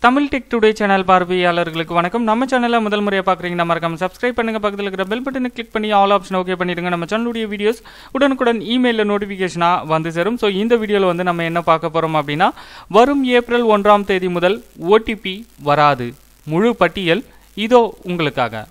Tamil tech today channel பார்வையாளர்களுக்கு வணக்கம் நம்ம சேனலை முதல் முறையாக பார்க்குறீங்கன்னா மறக்காம சப்ஸ்கிரைப் பண்ணுங்க பக்கத்தில் இருக்கிற பெல் பட்டனை கிளிக் பண்ணி ஆல் ஆப்ஷன் ஓகே பண்ணிடுங்க நம்ம சேனலுடைய வீடியோஸ் உடனுக்குடன் இமெயிலில் நோட்டிஃபிகேஷனாக வந்து சேரும் ஸோ இந்த வீடியோவில் வந்து நம்ம என்ன பார்க்க போகிறோம் அப்படின்னா வரும் ஏப்ரல் ஒன்றாம் தேதி முதல் ஓடிபி வராது முழு பட்டியல் இதோ உங்களுக்காக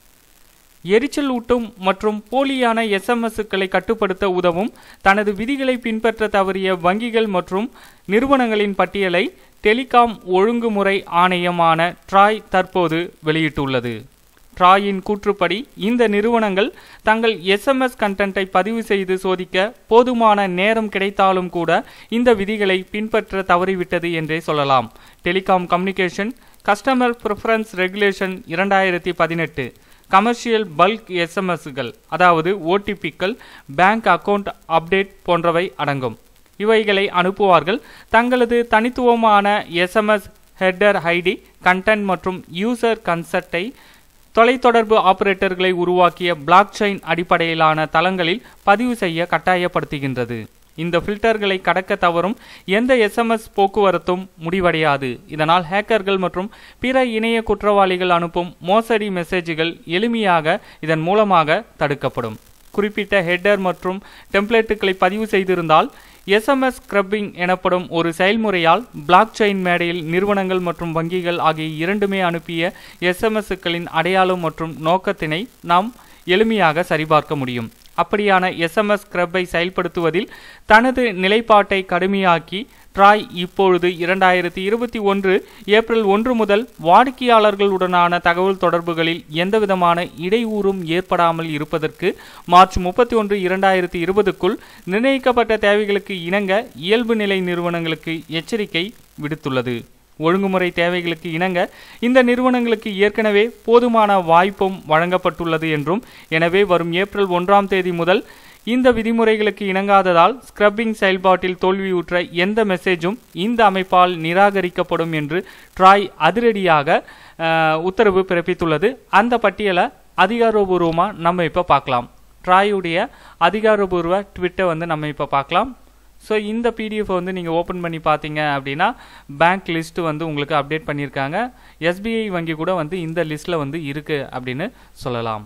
எரிச்சல் ஊட்டும் மற்றும் போலியான எஸ்எம்எஸ்களை கட்டுப்படுத்த உதவும் தனது விதிகளை பின்பற்ற தவறிய வங்கிகள் மற்றும் நிறுவனங்களின் பட்டியலை டெலிகாம் ஒழுங்குமுறை ஆணையமான ட்ராய் தற்போது வெளியிட்டுள்ளது ட்ராயின் கூற்றுப்படி இந்த நிறுவனங்கள் தங்கள் எஸ்எம்எஸ் கண்டென்ட்டை பதிவு செய்து சோதிக்க போதுமான நேரம் கிடைத்தாலும் கூட இந்த விதிகளை பின்பற்ற தவறிவிட்டது என்றே சொல்லலாம் telecom communication customer preference regulation இரண்டாயிரத்தி பதினெட்டு கமர்ஷியல் பல்க் எஸ்எம்எஸ்கள் அதாவது ஓடிபிக்கள் பேங்க் அக்கவுண்ட் அப்டேட் போன்றவை அடங்கும் இவைகளை அனுப்புவார்கள் தங்களது தனித்துவமான எஸ்எம்எஸ் ஹெட்டர் ஐடி கண்டென்ட் மற்றும் யூசர் கன்செப்டை தொலைத்தொடர்பு ஆபரேட்டர்களை உருவாக்கிய பிளாக் செயின் அடிப்படையிலான தளங்களில் பதிவு செய்ய கட்டாயப்படுத்துகின்றது இந்த ஃபில்டர்களை கடக்க தவறும் எந்த எஸ்எம்எஸ் போக்குவரத்தும் முடிவடையாது இதனால் ஹேக்கர்கள் மற்றும் பிற இணைய குற்றவாளிகள் அனுப்பும் மோசடி மெசேஜ்கள் எளிமையாக இதன் மூலமாக தடுக்கப்படும் குறிப்பிட்ட ஹெட்டர் மற்றும் டெம்ப்ளேட்டுகளை பதிவு செய்திருந்தால் எஸ்எம்எஸ் ஸ்க்ரப்பிங் எனப்படும் ஒரு செயல்முறையால் பிளாக் செயின் மேடையில் நிறுவனங்கள் மற்றும் வங்கிகள் ஆகிய இரண்டுமே அனுப்பிய எஸ்எம்எஸ்களின் அடையாளம் மற்றும் நோக்கத்தினை நாம் எளிமையாக சரிபார்க்க முடியும் அப்படியான எஸ்எம்எஸ் ஸ்க்ரப்பை செயல்படுத்துவதில் தனது நிலைப்பாட்டை கடுமையாக்கி ட்ராய் இப்பொழுது இரண்டாயிரத்தி இருபத்தி ஒன்று ஏப்ரல் ஒன்று முதல் வாடிக்கையாளர்களுடனான தகவல் தொடர்புகளில் எந்தவிதமான இடையூறும் ஏற்படாமல் இருப்பதற்கு மார்ச் முப்பத்தி ஒன்று இரண்டாயிரத்தி இருபதுக்குள் நிர்ணயிக்கப்பட்ட தேவைகளுக்கு இணங்க இயல்பு நிலை நிறுவனங்களுக்கு எச்சரிக்கை விடுத்துள்ளது ஒழுங்குமுறை தேவைகளுக்கு இணங்க இந்த நிறுவனங்களுக்கு ஏற்கனவே போதுமான வாய்ப்பும் வழங்கப்பட்டுள்ளது என்றும் எனவே வரும் ஏப்ரல் ஒன்றாம் தேதி முதல் இந்த விதிமுறைகளுக்கு இணங்காததால் ஸ்க்ரப்பிங் செயல்பாட்டில் தோல்வியுற்ற எந்த மெசேஜும் இந்த அமைப்பால் நிராகரிக்கப்படும் என்று ட்ராய் அதிரடியாக உத்தரவு பிறப்பித்துள்ளது அந்த பட்டியலை அதிகாரபூர்வமாக நம்ம இப்போ பார்க்கலாம் ட்ராயுடைய அதிகாரபூர்வ ட்விட்டை வந்து நம்ம இப்போ பார்க்கலாம் ஸோ இந்த பிடிஎஃப் வந்து நீங்கள் ஓப்பன் பண்ணி பார்த்தீங்க அப்படின்னா பேங்க் லிஸ்ட்டு வந்து உங்களுக்கு அப்டேட் பண்ணியிருக்காங்க எஸ்பிஐ வங்கி கூட வந்து இந்த லிஸ்ட்டில் வந்து இருக்குது அப்படின்னு சொல்லலாம்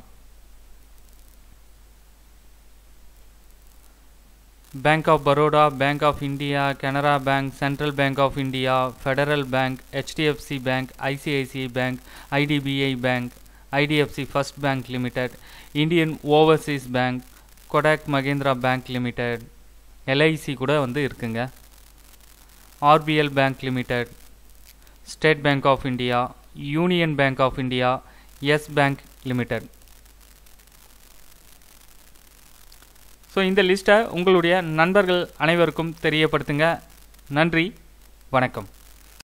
bank of Baroda bank of India Canara bank central bank of India federal bank HDFC bank ICICI bank IDBI bank IDFC first bank limited Indian overseas bank Kotak Mahindra bank limited LIC கூட வந்து இருக்குங்க RBL bank limited state bank of India union bank of India yes bank limited so இந்த லிஸ்ட்டை உங்களுடைய நண்பர்கள் அனைவருக்கும் தெரியப்படுத்துங்க நன்றி வணக்கம்